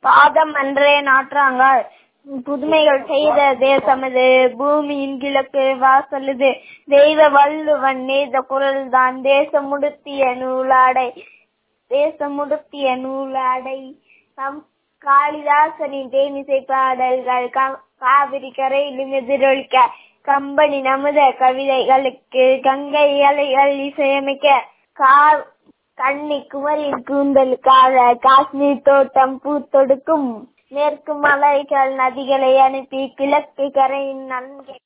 பாதம் அன்றே நாற்றாங்கால் புதுமைகள் செய்த தேசமது பூமியின் கிழக்கு வாசலுது தெய்வ வள்ளுவன் நேத குரல் தான் தேசம் முடுத்திய நூலாடை தேசம் முடுத்திய நூலாடை நம் காளிதாசனின் தேனிசை பாடல்கள் காவிரி கரையிலும் எதிரொலிக்க கம்பனி நமுத கவிதைகளுக்கு கங்கை அலைகள் இசையமைக்க கா கன்னி குமரின் கூந்தலுக்காக காஷ்மீர் தோட்டம் பூத்தொடுக்கும் மேற்கு மலைகள் நதிகளை அனுப்பி கிழக்கு கரையின் நன்கை